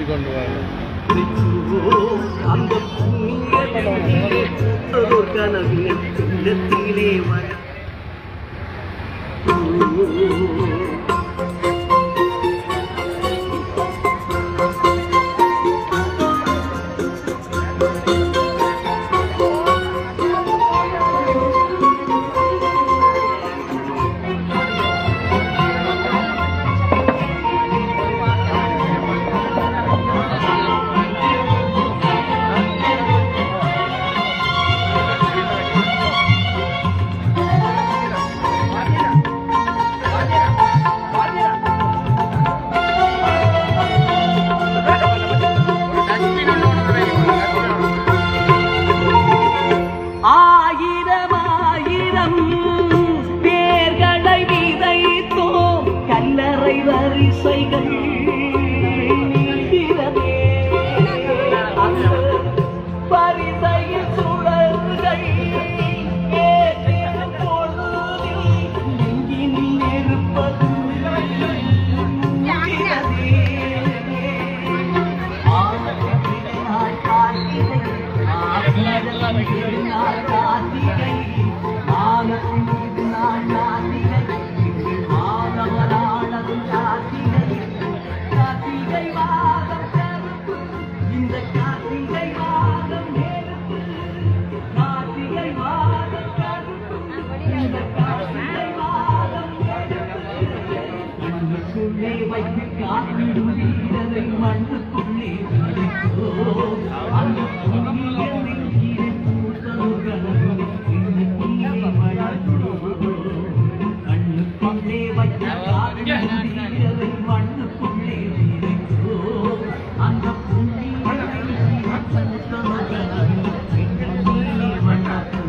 திருப்பி கொண்டு வாங்க அந்த புண்ணிய கனவினை உள்ளத்திலே வர ஆயிரம் ஆயிரம் பேர்களை விதைத்தோம் கல்லறை வரிசைகள் நீக்கிறதே. அந்த வரிசையில் சுடர்கள் ஏற்றிடும் பொழுதில் நெஞ்சினில் நெருப்பது மூழ்கிறதே. மண்ணுக்குள்ளே வைத்து காத்திடும் வீரரை மண்ணுக்குள்ளே விதைத்தோம். அந்த புண்ணியத்தின் கீழே பூத்தவர்களும் இந்த கீழே வளர்ந்தோம். கண்ணுக்குள்ளே வைத்து காத்திடும் வீரரை மண்ணுக்குள்ளே விதைத்தோம். அந்த புண்ணியத்தின் கீழே பூத்தவர்களும் இந்த கீழே வளர்ந்தோம்.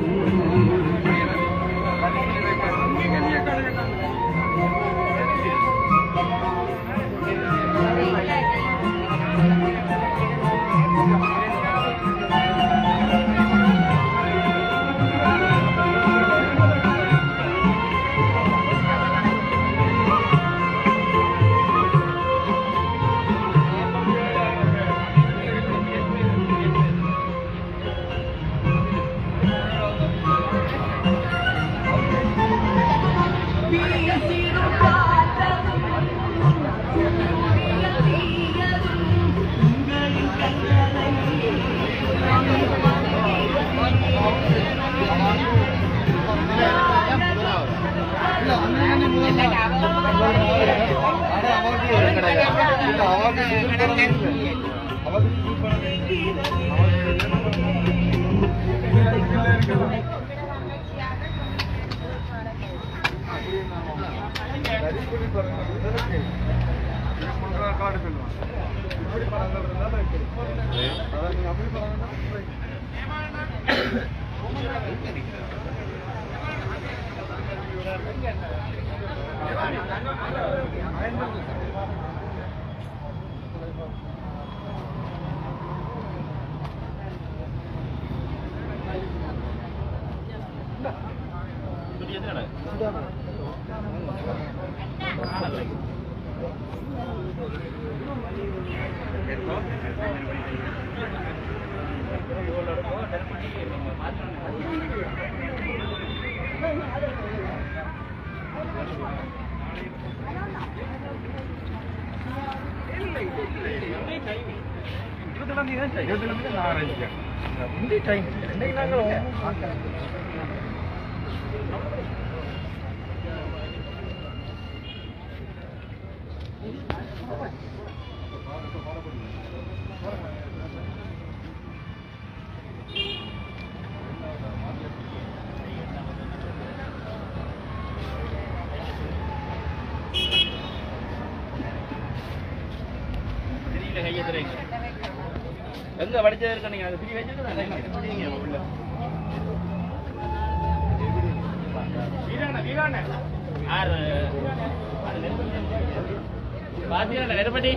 வீசிடும் காற்றலும் தீயதும் உங்களின் கண்களை எங்க படிச்சது இருக்க நீங்க அது பிரி வச்சிருக்கீங்க ஆறு பாத்தீங்களா நெருப்பட்டி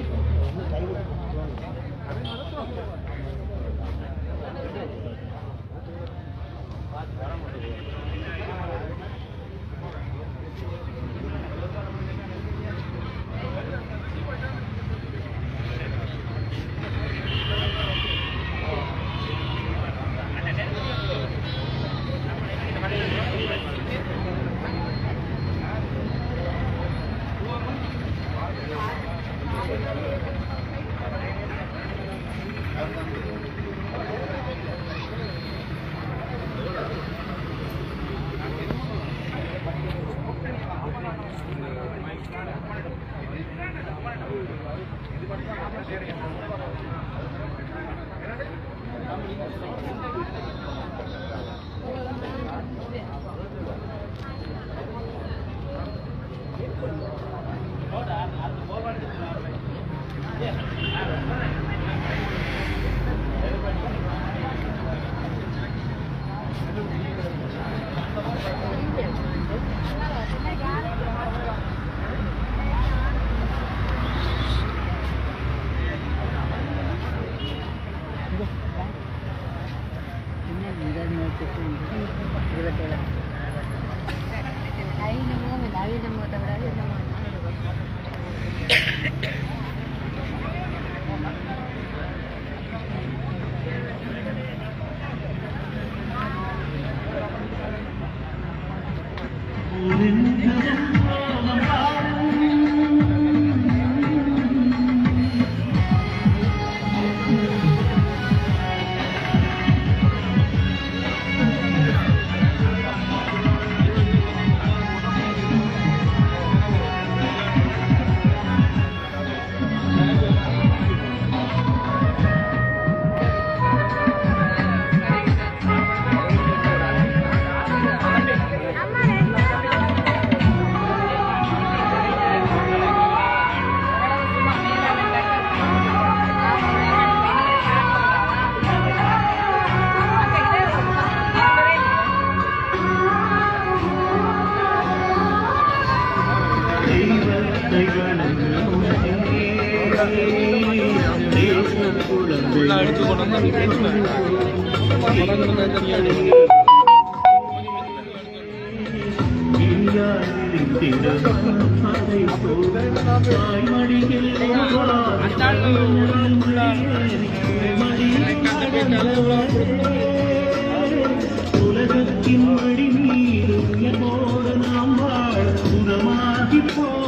உலகத்தின் வழி மீது உயர்வோடு நாம் வாழ குணமாகி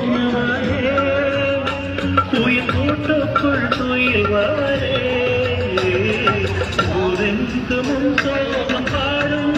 போனவரே உயிர் கூட்டுக்குள் துயில்வாரே ஊரெங்குமும் சோகம் பாடும்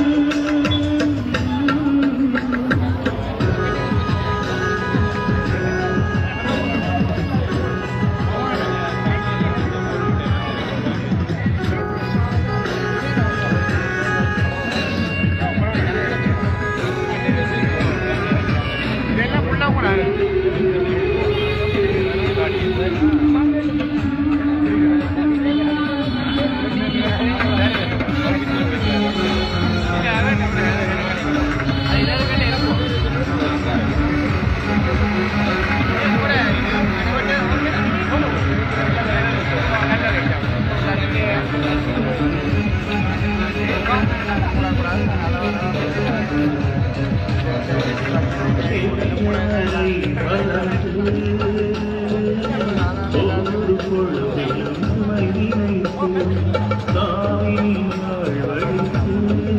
ஒவ்வொரு பொழுதிலும் உம்மை நினைத்து தாயினால் வழித்து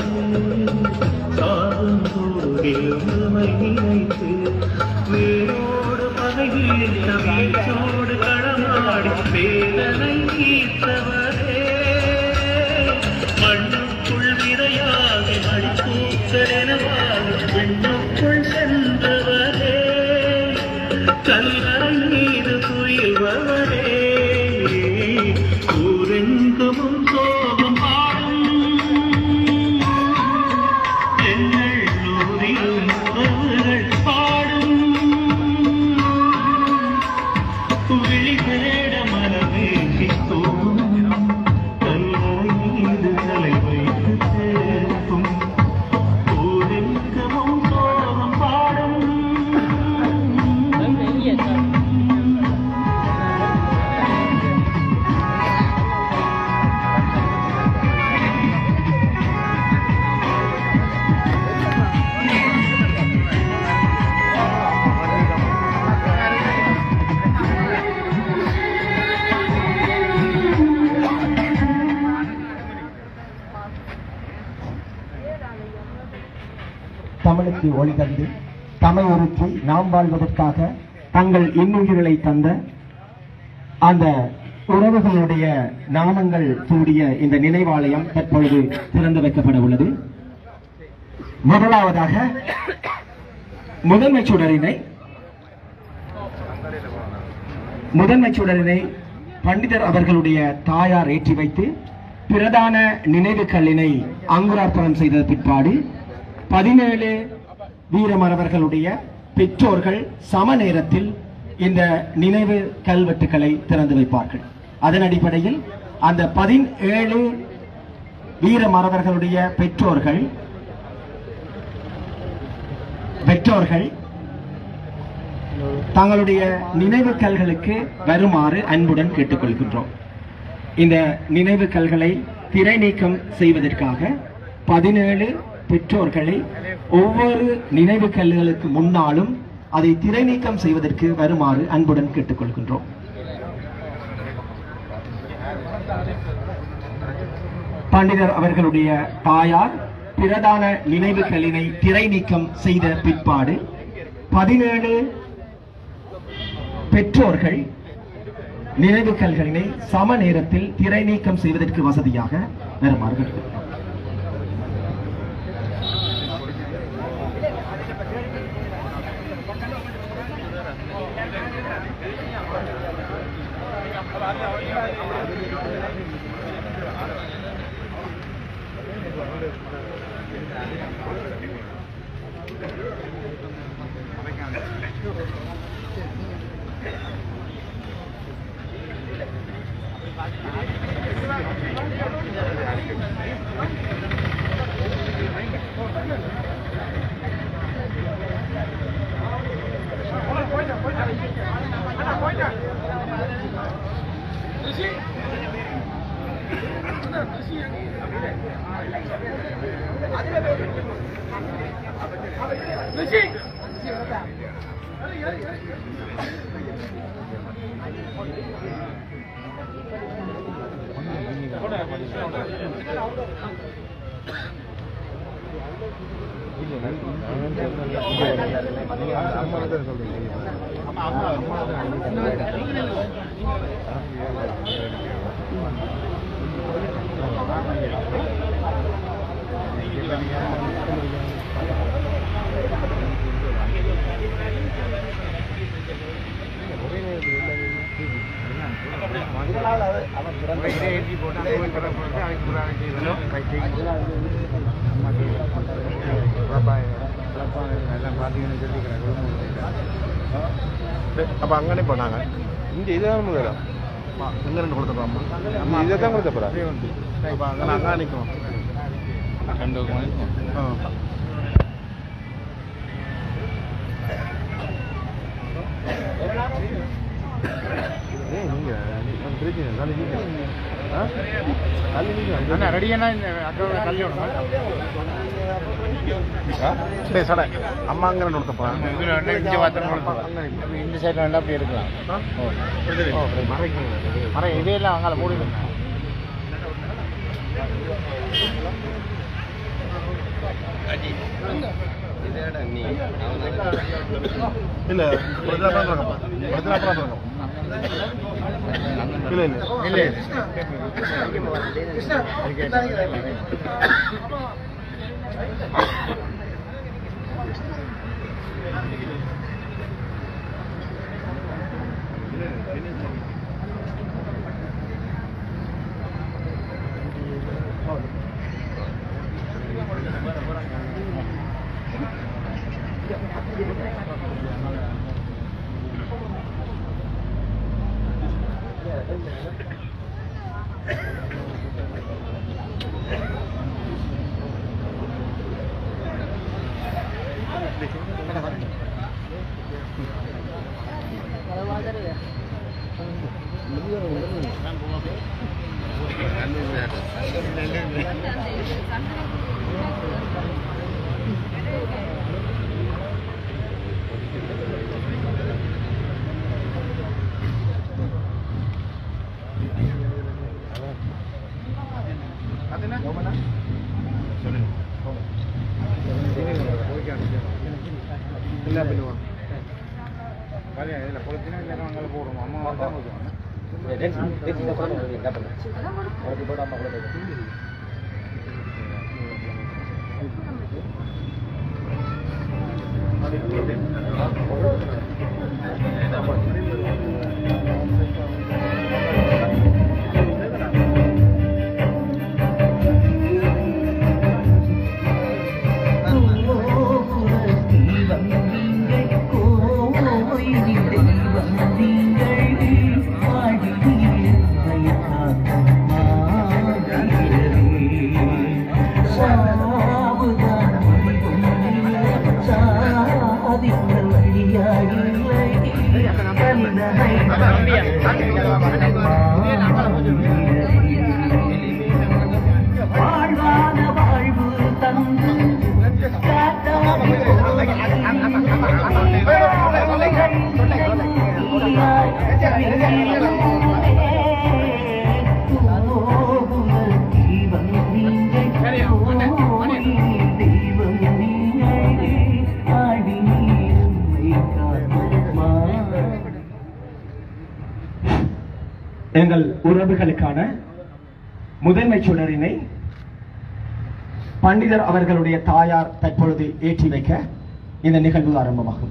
சாகும் போதிலும் உம்மை நினைத்து வேரோடு பகை வீழ்த்த வீச்சோடு களமாடி வேதனை ஈர்த்தவரே மண்ணுக்குள் விதையாகி மடிப்பூக்களெனவாகி விண்ணுக்குள் சென்றவரே கல்லறை மீது துயில்பவரே ஊரெங்குமும் சோகம் பாடும் எங்கள் ஊரிலும் உறவுகள் பாடும் விழி தேட மனமேகி தோணும் கல்லறை மீது தலை வைத்து சேர்க்கும் ஊரெங்குமும் சோகம் பாடும் தமிழுக்கு ஒளி தந்து தமிழருக்கு நாம் வாழ்வதற்காக தங்கள் இன்னுயிர்களை தந்த அந்த உறவுகளுடைய நாமங்கள் சூடிய இந்த நினைவாலயம் தற்பொழுது திறந்து வைக்கப்பட உள்ளது முதலாவதாக முதன்மை சுடரினை முதன்மை சுடரினை பண்டிதர் அவர்களுடைய தாயார் ஏற்றி வைத்து பிரதான நினைவு கல்லினை அங்குரார்ப்பணம் செய்த பிற்பாடு பதினேழு வீரமரவர்களுடைய பெற்றோர்கள் சம நேரத்தில் இந்த நினைவு கல்வெட்டுக்களை திறந்து வைப்பார்கள் அதன் அடிப்படையில் அந்த பதினேழு வீரமரவர்களுடைய பெற்றோர்கள் பெற்றோர்கள் தங்களுடைய நினைவு கல்களுக்கு வருமாறு அன்புடன் கேட்டுக்கொள்கின்றோம் இந்த நினைவு கல்களை திரை நீக்கம் செய்வதற்காக பதினேழு பெற்றோர்களை ஒவ்வொரு நினைவு கல்லுகளுக்கு முன்னாலும் அதை திரை நீக்கம் செய்வதற்கு வருமாறு அன்புடன் கேட்டுக்கொள்கின்றோம் பண்டிதர் அவர்களுடைய தாயார் பிரதான நினைவு கல்லினை திரை நீக்கம் செய்த பிற்பாடு பதினேழு பெற்றோர்கள் நினைவு கல்களினை சம நேரத்தில் திரை நீக்கம் செய்வதற்கு வசதியாக வருமாறு கேட்டுக்கொள்கிறோம். அப்ப அங்கனே போனாங்க இங்க இதான் முதல்ல இங்க ரெண்டு கொடுத்துருவோம் அம்மா இதை தான் கொடுத்த போறா அப்ப அங்கே அங்கே நிற்கும் ஏய் நீங்க நம்ம பிரச்சனை நாளை நீங்க ஆ நாளை நீங்க அண்ணா ரெடியானா இந்த அக்கா கல்வி விடணும் சரி சடை அம்மா அங்கே ரெண்டு கொடுத்தப்பா இங்கே பார்த்து இந்த சைடு வேண்டாம் அப்படி எடுக்கலாம் ஓ மரம் இதையெல்லாம் அங்கால மூடிடுங்க இல்ல பிரச்சனை பண்ணுறப்பா பிரச்சனை பண்ணுறோம் இல்ல இல்ல இல்லை என்ன பண்ணுவான் இதில் பொழுத்தினா இல்லை அங்கே போடுவோம் அம்மா தான் வாழ்வான வாழ்வு தந்து எங்கள் உறவுகளுக்கான முதன்மை சுடரினை பண்டிதர் அவர்களுடைய தாயார் தற்பொழுது ஏற்றி வைக்க இந்த நிகழ்வு ஆரம்பமாகும்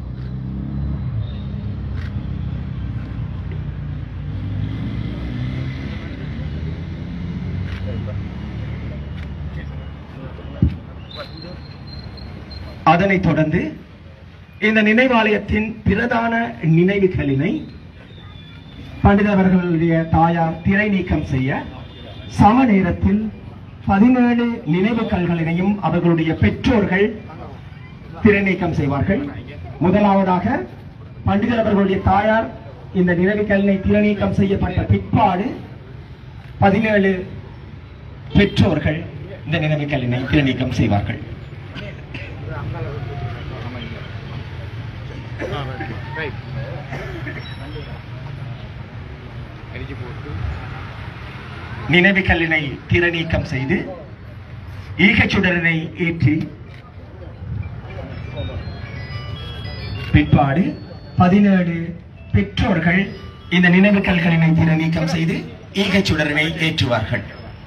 அதனைத் தொடர்ந்து இந்த நினைவாலயத்தின் பிரதான நினைவுகளினை பண்டிதர் அவர்களுடைய தாயார் திரை நீக்கம் செய்ய சம நேரத்தில் பதினேழு நினைவு கல்களினையும் அவர்களுடைய பெற்றோர்கள் திரை நீக்கம் செய்வார்கள் முதலாவதாக பண்டிதர் அவர்களுடைய தாயார் இந்த நினைவு கல்லினை திரை நீக்கம் செய்யப்பட்ட பிற்பாடு பதினேழு பெற்றோர்கள் இந்த நினைவு கல்லினை திரை நீக்கம் செய்வார்கள் நினைவு கல்லினை திரை நீக்கம் செய்து ஈகச்சுடரினை ஏற்றி பிற்பாடு பதினேழு பெற்றோர்கள் இந்த நினைவு கல்களினை திரை நீக்கம் செய்து ஈகச்சுடரினை ஏற்றுவார்கள்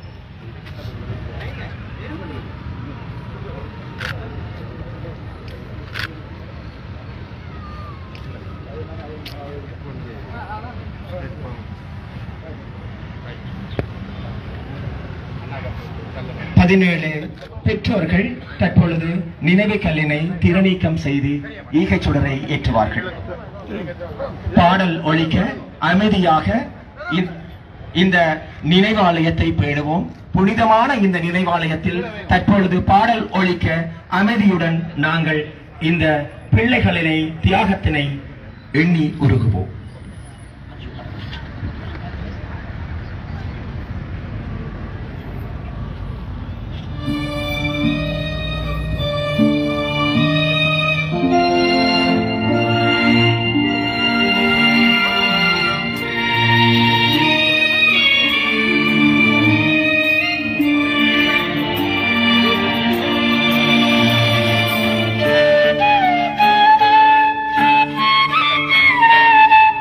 பதினேழு பெற்றோர்கள் தற்பொழுது நினைவு கல்லினை திறநீக்கம் செய்து ஈகைச்சுடரை ஏற்றுவார்கள் பாடல் ஒழிக்க அமைதியாக இ- இந்த நினைவாலயத்தை பேணுவோம் புனிதமான இந்த நினைவாலயத்தில் தற்பொழுது பாடல் ஒழிக்க அமைதியுடன் நாங்கள் இந்த பிள்ளைகளினை தியாகத்தினை எண்ணி உருகுவோம் Thank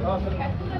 ஆ, சரி.